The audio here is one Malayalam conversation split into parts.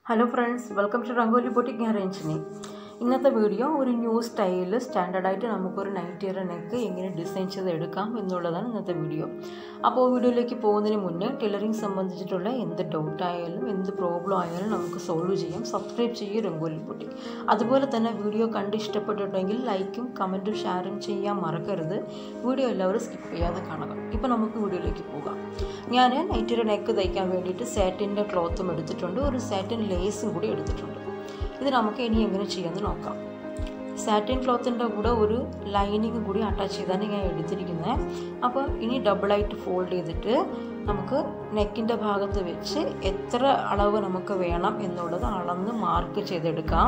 hello friends welcome to Rangoli boutique ഞാൻ രഞ്ജിനി ഇന്നത്തെ വീഡിയോ ഒരു ന്യൂ സ്റ്റൈലിൽ സ്റ്റാൻഡേർഡായിട്ട് നമുക്കൊരു നൈറ്റിയുടെ നെക്ക് എങ്ങനെ ഡിസൈൻ ചെയ്ത് എടുക്കാം എന്നുള്ളതാണ് ഇന്നത്തെ വീഡിയോ അപ്പോൾ വീഡിയോയിലേക്ക് പോകുന്നതിന് മുന്നേ ടെയിലറിങ് സംബന്ധിച്ചിട്ടുള്ള എന്ത് ഡൗട്ട് ആയാലും എന്ത് പ്രോബ്ലം ആയാലും നമുക്ക് സോൾവ് ചെയ്യാം സബ്സ്ക്രൈബ് ചെയ്യൂ രംഗോലി ബൊട്ടിക് അതുപോലെ തന്നെ വീഡിയോ കണ്ട് ഇഷ്ടപ്പെട്ടിട്ടുണ്ടെങ്കിൽ ലൈക്കും കമൻറ്റും ഷെയറും ചെയ്യാൻ മറക്കരുത് വീഡിയോ എല്ലാവരും സ്കിപ്പ് ചെയ്യാതെ കാണുക ഇപ്പോൾ നമുക്ക് വീഡിയോയിലേക്ക് പോകാം ഞാൻ നൈറ്റിയുടെ നെക്ക് തയ്ക്കാൻ വേണ്ടിയിട്ട് സാറ്റിൻ്റെ ക്ലോത്തും എടുത്തിട്ടുണ്ട് ഒരു സാറ്റിൻ ലേസും കൂടി എടുത്തിട്ടുണ്ട് ഇത് നമുക്ക് ഇനി എങ്ങനെ ചെയ്യാമെന്ന് നോക്കാം സാറ്റിൻ ക്ലോത്തിൻ്റെ കൂടെ ഒരു ലൈനിങ് കൂടി അറ്റാച്ച് ചെയ്താണ് ഞാൻ എടുത്തിരിക്കുന്നത് അപ്പോൾ ഇനി ഡബിളായിട്ട് ഫോൾഡ് ചെയ്തിട്ട് നമുക്ക് നെക്കിൻ്റെ ഭാഗത്ത് വെച്ച് എത്ര അളവ് നമുക്ക് വേണം എന്നുള്ളത് അളന്ന് മാർക്ക് ചെയ്തെടുക്കാം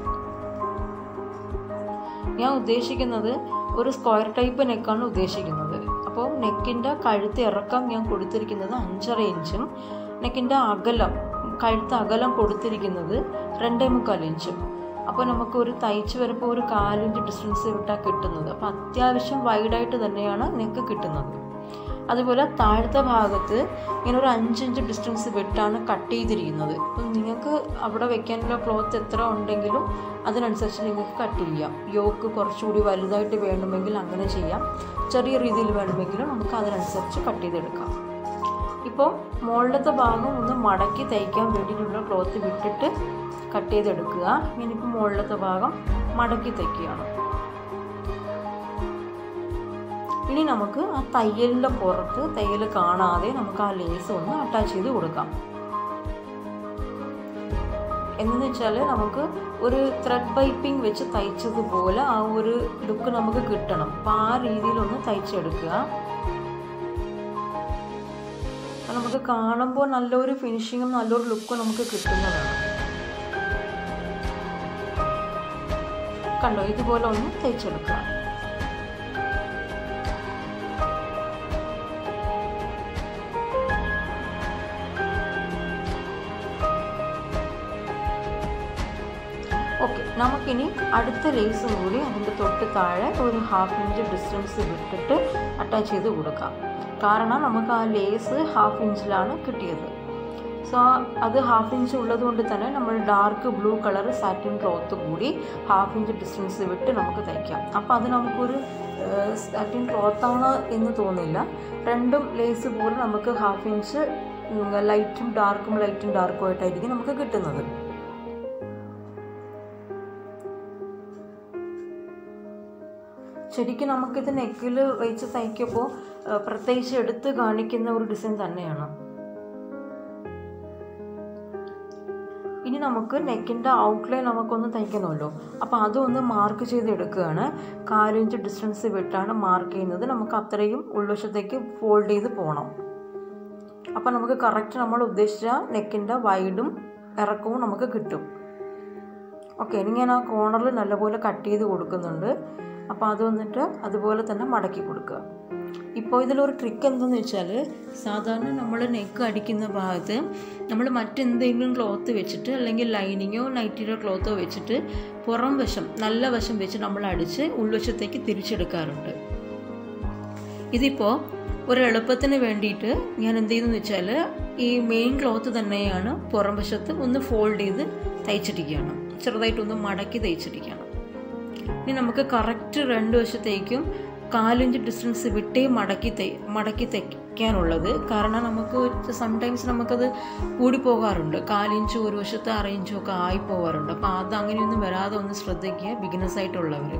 ഞാൻ ഉദ്ദേശിക്കുന്നത് ഒരു സ്ക്വയർ ടൈപ്പ് നെക്കാണ് ഉദ്ദേശിക്കുന്നത് അപ്പോൾ നെക്കിൻ്റെ കഴുത്ത് ഇറക്കം ഞാൻ കൊടുത്തിരിക്കുന്നത് അഞ്ചര ഇഞ്ചും നെക്കിൻ്റെ അകലം കഴുത്ത് അകലം കൊടുത്തിരിക്കുന്നത് രണ്ടേ മുക്കാൽ ഇഞ്ചും അപ്പോൾ നമുക്ക് ഒരു തയ്ച്ച് വരുമ്പോൾ ഒരു കാലിഞ്ച് ഡിസ്റ്റൻസ് വിട്ടാൽ കിട്ടുന്നത് അപ്പോൾ അത്യാവശ്യം വൈഡായിട്ട് തന്നെയാണ് നെക്ക് കിട്ടുന്നത് അതുപോലെ താഴത്തെ ഭാഗത്ത് ഇങ്ങനെ ഒരു അഞ്ചിഞ്ച് ഡിസ്റ്റൻസ് വിട്ടാണ് കട്ട് ചെയ്തിരിക്കുന്നത് അപ്പം നിങ്ങൾക്ക് അവിടെ വെക്കാനുള്ള ക്ലോത്ത് എത്ര ഉണ്ടെങ്കിലും അതിനനുസരിച്ച് നിങ്ങൾക്ക് കട്ട് ചെയ്യാം യോക്ക് കുറച്ചുകൂടി വലുതായിട്ട് വേണമെങ്കിൽ അങ്ങനെ ചെയ്യാം ചെറിയ രീതിയിൽ വേണമെങ്കിലും നമുക്ക് അതിനനുസരിച്ച് കട്ട് ചെയ്തെടുക്കാം ഇപ്പോൾ മുകളിലത്തെ ഭാഗം ഒന്ന് മടക്കി തയ്ക്കാൻ വേണ്ടിയിട്ടുള്ള ക്ലോത്ത് വിട്ടിട്ട് കട്ട് ചെയ്തെടുക്കുക ഇനിയിപ്പോൾ മുകളിലത്തെ ഭാഗം മടക്കി തയ്ക്കുകയാണ് ഇനി നമുക്ക് ആ തയ്യലിൻ്റെ പുറത്ത് തയ്യൽ കാണാതെ നമുക്ക് ആ ലേസ് ഒന്ന് അറ്റാച്ച് ചെയ്ത് കൊടുക്കാം എന്നു വെച്ചാൽ നമുക്ക് ഒരു ത്രെഡ് പൈപ്പിംഗ് വെച്ച് തയ്ച്ചതുപോലെ ആ ഒരു ലുക്ക് നമുക്ക് കിട്ടണം അപ്പം ആ രീതിയിലൊന്ന് തയ്ച്ചെടുക്കുക നമുക്ക് കാണുമ്പോൾ നല്ലൊരു ഫിനിഷിങ്ങും നല്ലൊരു ലുക്കും നമുക്ക് കിട്ടുന്നതാണ് കണ്ടോ ഇതുപോലെ ഒന്ന് തയ്ച്ചെടുക്കുക ഓക്കെ നമുക്കിനി അടുത്ത ലേസും കൂടി അതിൻ്റെ തൊട്ട് താഴെ ഒരു ഹാഫ് ഇഞ്ച് ഡിസ്റ്റൻസ് വിട്ടിട്ട് അറ്റാച്ച് ചെയ്ത് കൊടുക്കാം കാരണം നമുക്ക് ആ ലേസ് ഹാഫ് ഇഞ്ചിലാണ് കിട്ടിയത് സോ അത് ഹാഫ് ഇഞ്ച് ഉള്ളത് കൊണ്ട് തന്നെ നമ്മൾ dark blue colour satin cloth കൂടി ഹാഫ് ഇഞ്ച് ഡിസ്റ്റൻസ് വിട്ട് നമുക്ക് തയ്ക്കാം അപ്പോൾ അത് നമുക്കൊരു സാറ്റിൻ ക്ലോത്താണ് എന്ന് തോന്നില്ല രണ്ടും ലേസ് പോലെ നമുക്ക് ഹാഫ് ഇഞ്ച് ലൈറ്റും ഡാർക്കും ലൈറ്റും ഡാർക്കും ആയിട്ടായിരിക്കും നമുക്ക് കിട്ടുന്നത് ശരിക്കും നമുക്കിത് നെക്കിൽ വെച്ച് തയ്ക്കുമ്പോൾ പ്രത്യേകിച്ച് എടുത്ത് കാണിക്കുന്ന ഒരു ഡിസൈൻ തന്നെയാണ് ഇനി നമുക്ക് നെക്കിൻ്റെ ഔട്ട്ലൈൻ നമുക്കൊന്ന് തയ്ക്കണമല്ലോ അപ്പോൾ അതൊന്ന് മാർക്ക് ചെയ്ത് എടുക്കുകയാണ് കാലിഞ്ച് ഡിസ്റ്റൻസ് വിട്ടാണ് മാർക്ക് ചെയ്യുന്നത് നമുക്ക് അത്രയും ഉൾവശത്തേക്ക് ഫോൾഡ് ചെയ്ത് പോകണം അപ്പോൾ നമുക്ക് കറക്റ്റ് നമ്മൾ ഉദ്ദേശിച്ച നെക്കിൻ്റെ വൈഡും ഇറക്കവും നമുക്ക് കിട്ടും ഓക്കെ ഇനി ഞാൻ ആ കോർണറിൽ നല്ലപോലെ കട്ട് ചെയ്ത് കൊടുക്കുന്നുണ്ട് അപ്പോൾ അത് വന്നിട്ട് അതുപോലെ തന്നെ മടക്കി കൊടുക്കുക ഇപ്പോൾ ഇതിലൊരു ട്രിക്ക് എന്തെന്ന് വെച്ചാൽ സാധാരണ നമ്മൾ നെക്ക് അടിക്കുന്ന ഭാഗത്ത് നമ്മൾ മറ്റെന്തെങ്കിലും ക്ലോത്ത് വെച്ചിട്ട് അല്ലെങ്കിൽ ലൈനിങ്ങോ നൈറ്റിയുടെ ക്ലോത്തോ വെച്ചിട്ട് പുറം വശം നല്ല വശം വെച്ച് നമ്മൾ അടിച്ച് ഉൾവശത്തേക്ക് തിരിച്ചെടുക്കാറുണ്ട് ഇതിപ്പോൾ ഒരു എളുപ്പത്തിന് വേണ്ടിയിട്ട് ഞാൻ എന്ത് ചെയ്യുന്നു വെച്ചാൽ ഈ മെയിൻ ക്ലോത്ത് തന്നെയാണ് പുറം വശത്ത് ഒന്ന് ഫോൾഡ് ചെയ്ത് തയ്ച്ചിട്ടിരിക്കുകയാണ് ചെറുതായിട്ടൊന്ന് മടക്കി തയ്ച്ചിട്ടിരിക്കുകയാണ് ഇനി നമുക്ക് കറക്റ്റ് രണ്ട് വശത്തേക്കും കാലിഞ്ച് ഡിസ്റ്റൻസ് വിട്ടേ മടക്കി തൈ മടക്കി തയ്ക്കാനുള്ളത് കാരണം നമുക്ക് സംടൈംസ് നമുക്കത് കൂടി പോകാറുണ്ട് കാലിഞ്ച് ഒരു വശത്ത് അറേഞ്ചും ഒക്കെ ആയി പോകാറുണ്ട് അപ്പോൾ അത് അങ്ങനെയൊന്നും വരാതെ ഒന്ന് ശ്രദ്ധിക്കുക ബിഗിനേഴ്സ് ആയിട്ടുള്ളവർ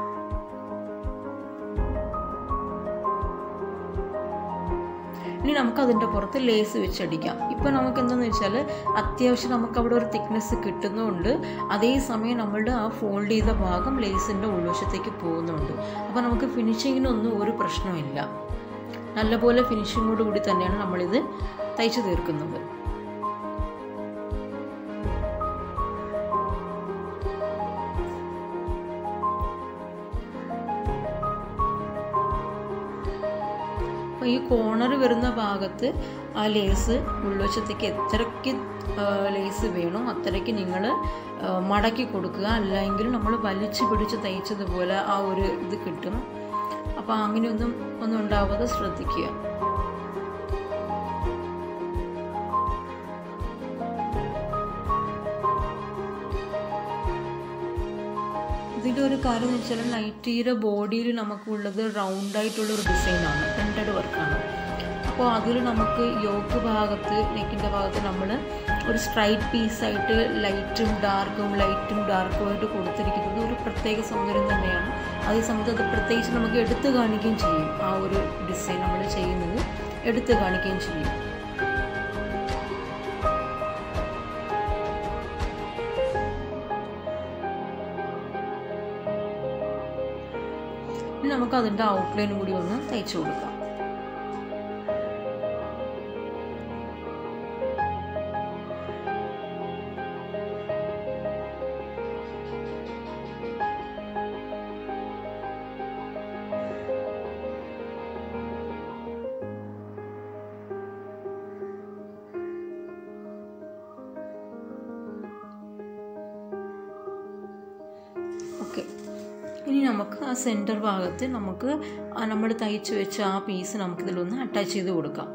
ഇനി നമുക്ക് അതിൻ്റെ പുറത്ത് ലേസ് വെച്ചടിക്കാം ഇപ്പോൾ നമുക്ക് എന്താണെന്ന് വെച്ചാൽ അത്യാവശ്യം നമുക്ക് അവിടെ ഒരു തിക്നെസ് കിട്ടുന്നുണ്ട് അതേസമയം നമ്മളുടെ ആ ഫോൾഡ് ചെയ്ത ഭാഗം ലേസിൻ്റെ ഉൾവശത്തേക്ക് പോകുന്നുണ്ട് അപ്പോൾ നമുക്ക് ഫിനിഷിങ്ങിനൊന്നും ഒരു പ്രശ്നമില്ല നല്ലപോലെ ഫിനിഷിങ്ങോട് കൂടി തന്നെയാണ് നമ്മളിത് തയ്ച്ചു തീർക്കുന്നത് അപ്പോൾ ഈ കോണർ വരുന്ന ഭാഗത്ത് ആ ലേസ് ഉൾവശത്തേക്ക് എത്രയ്ക്ക് ലേസ് വേണോ അത്രയ്ക്ക് നിങ്ങൾ മടക്കി കൊടുക്കുക അല്ലെങ്കിൽ നമ്മൾ വലിച്ചു പിടിച്ച് തയ്ച്ചതുപോലെ ആ ഒരു ഇത് കിട്ടും അപ്പോൾ അങ്ങനെയൊന്നും ഒന്നും ഉണ്ടാവാതെ ശ്രദ്ധിക്കുക ഇതിലൊരു കാര്യം എന്ന് വെച്ചാൽ നൈറ്റിയുടെ ബോഡിയിൽ നമുക്കുള്ളത് റൗണ്ടായിട്ടുള്ള ഒരു ഡിസൈനാണ് പ്രിൻറ്റഡ് വർക്കാണ് അപ്പോൾ അതിൽ നമുക്ക് യോക്ക് ഭാഗത്ത് നെക്കിൻ്റെ ഭാഗത്ത് നമ്മൾ ഒരു സ്ട്രൈറ്റ് പീസായിട്ട് ലൈറ്റും ഡാർക്കും ലൈറ്റും ഡാർക്കും ആയിട്ട് കൊടുത്തിരിക്കുന്നത് ഒരു പ്രത്യേക സൗന്ദര്യം തന്നെയാണ് അതേ സമയത്ത് അത് പ്രത്യേകിച്ച് നമുക്ക് എടുത്തു കാണിക്കുകയും ചെയ്യും ആ ഒരു ഡിസൈൻ നമ്മൾ ചെയ്യുന്നത് എടുത്തു കാണിക്കുകയും ചെയ്യും ഇനി നമുക്ക് അതിൻ്റെ ഔട്ട്ലൈനും കൂടി ഒന്ന് തയ്ച്ചു കൊടുക്കാം ഓക്കെ ഇനി നമുക്ക് ആ സെൻറ്റർ ഭാഗത്ത് നമുക്ക് നമ്മൾ തയ്ച്ചു വെച്ച ആ പീസ് നമുക്കിതിലൊന്ന് അറ്റാച്ച് ചെയ്ത് കൊടുക്കാം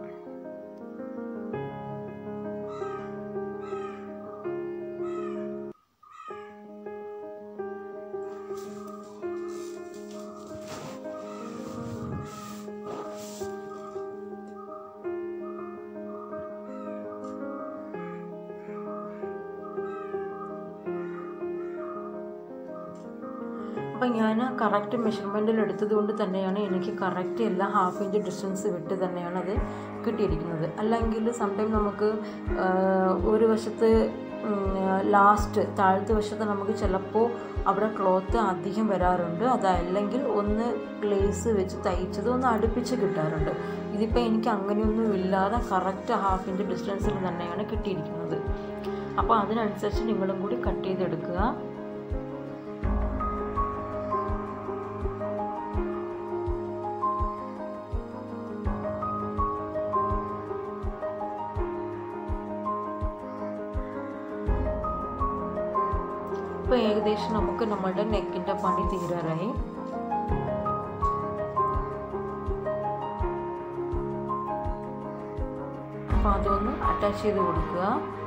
അപ്പം ഞാൻ കറക്റ്റ് മെഷർമെൻറ്റിൽ എടുത്തത് കൊണ്ട് തന്നെയാണ് എനിക്ക് കറക്റ്റ് എല്ലാ ഹാഫ് ഇഞ്ച് ഡിസ്റ്റൻസ് വിട്ട് തന്നെയാണ് അത് കിട്ടിയിരിക്കുന്നത് അല്ലെങ്കിൽ സംടൈം നമുക്ക് ഒരു വശത്ത് ലാസ്റ്റ് താഴത്തെ വശത്ത് നമുക്ക് ചിലപ്പോൾ അവിടെ ക്ലോത്ത് അധികം വരാറുണ്ട് അതല്ലെങ്കിൽ ഒന്ന് ഗ്ലേസ് വെച്ച് തയ്ച്ചത് ഒന്ന് അടുപ്പിച്ച് കിട്ടാറുണ്ട് ഇതിപ്പോൾ എനിക്ക് അങ്ങനെയൊന്നും ഇല്ലാതെ കറക്റ്റ് ഹാഫ് ഇഞ്ച് ഡിസ്റ്റൻസിൽ തന്നെയാണ് കിട്ടിയിരിക്കുന്നത് അപ്പോൾ അതിനനുസരിച്ച് നിങ്ങളും കൂടി കട്ട് ചെയ്തെടുക്കുക ഇപ്പോൾ ഏകദേശം നമുക്ക് നമ്മളുടെ നെക്കിൻ്റെ പണി തീരാറായി അപ്പോൾ അതൊന്ന് അറ്റാച്ച് ചെയ്ത് കൊടുക്കുക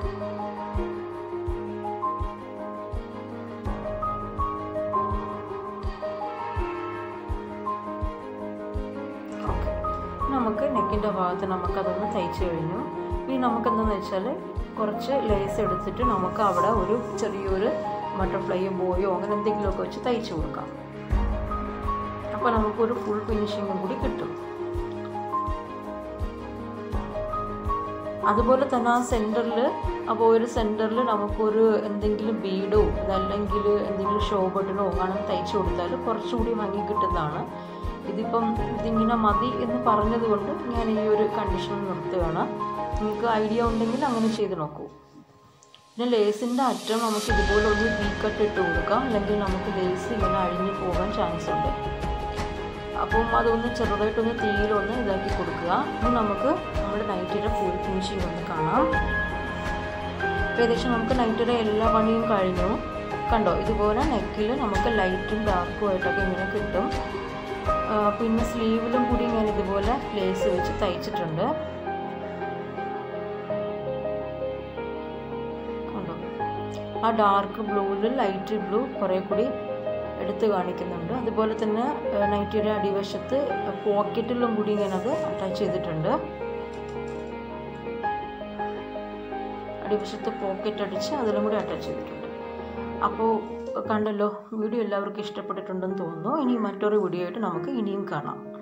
ഓക്കെ നമുക്ക് നെക്കിൻ്റെ ഭാഗത്ത് നമുക്കതൊന്ന് തയ്ച്ച് കഴിഞ്ഞു ഇനി നമുക്കെന്താണെന്ന് വെച്ചാൽ കുറച്ച് ലേസ് എടുത്തിട്ട് നമുക്ക് അവിടെ ഒരു ചെറിയൊരു ബട്ടർഫ്ലൈയോ ബോയോ അങ്ങനെ എന്തെങ്കിലുമൊക്കെ വെച്ച് തയ്ച്ച് കൊടുക്കാം അപ്പോൾ നമുക്കൊരു ഫുൾ ഫിനിഷിങ്ങും കൂടി കിട്ടും അതുപോലെ തന്നെ ആ സെൻറ്ററിൽ അപ്പോൾ ഒരു സെൻറ്ററിൽ നമുക്കൊരു എന്തെങ്കിലും ബീഡോ അതല്ലെങ്കിൽ എന്തെങ്കിലും ഷോ ബട്ടണോ അങ്ങനെ തയ്ച്ചു കൊടുത്താൽ കുറച്ചുകൂടി ഭംഗി കിട്ടുന്നതാണ് ഇതിപ്പം ഇതിങ്ങനെ മതി എന്ന് പറഞ്ഞതുകൊണ്ട് ഞാൻ ഈ ഒരു കണ്ടീഷൻ നിർത്തുകയാണ് നിങ്ങൾക്ക് ഐഡിയ ഉണ്ടെങ്കിൽ അങ്ങനെ ചെയ്ത് നോക്കൂ പിന്നെ ലേസിൻ്റെ അറ്റം നമുക്ക് ഇതുപോലെ ഒരു വി കട്ട് ഇട്ട് കൊടുക്കാം അല്ലെങ്കിൽ നമുക്ക് ലേസ് ഇങ്ങനെ അഴിഞ്ഞു പോകാൻ ചാൻസ് ഉണ്ട് അപ്പം അതൊന്ന് ചെറുതായിട്ടൊന്ന് തീയിലൊന്ന് ഇതാക്കി കൊടുക്കുക ഇനി നമുക്ക് നമ്മുടെ നൈറ്റിയുടെ ഫുൾ ഫിനിഷിംഗ് ഒന്ന് കാണാം ഏകദേശം നമുക്ക് നൈറ്റിയുടെ എല്ലാ പണിയും കഴിഞ്ഞു കണ്ടോ ഇതുപോലെ നെക്കിൽ നമുക്ക് ലൈറ്റും ഡാർക്കും ആയിട്ടൊക്കെ ഇങ്ങനെ കിട്ടും പിന്നെ സ്ലീവിലും കൂടി ഞാൻ ഇതുപോലെ ലേസ് വെച്ച് തയ്ച്ചിട്ടുണ്ട് കണ്ടോ ആ ഡാർക്ക് ബ്ലൂവിൽ ലൈറ്റ് ബ്ലൂ കുറേ കൂടി എടുത്ത് കാണിക്കുന്നുണ്ട് അതുപോലെ തന്നെ നൈറ്റിയുടെ അടിവശത്ത് പോക്കറ്റിലും കൂടി ഞാനത് അറ്റാച്ച് ചെയ്തിട്ടുണ്ട് അടിവശത്ത് പോക്കറ്റ് അടിച്ച് അതിലും കൂടി അറ്റാച്ച് ചെയ്തിട്ടുണ്ട് അപ്പോൾ കണ്ടല്ലോ വീഡിയോ എല്ലാവർക്കും ഇഷ്ടപ്പെട്ടിട്ടുണ്ടെന്ന് തോന്നുന്നു ഇനി മറ്റൊരു വീഡിയോ ആയിട്ട് നമുക്ക് ഇനിയും കാണാം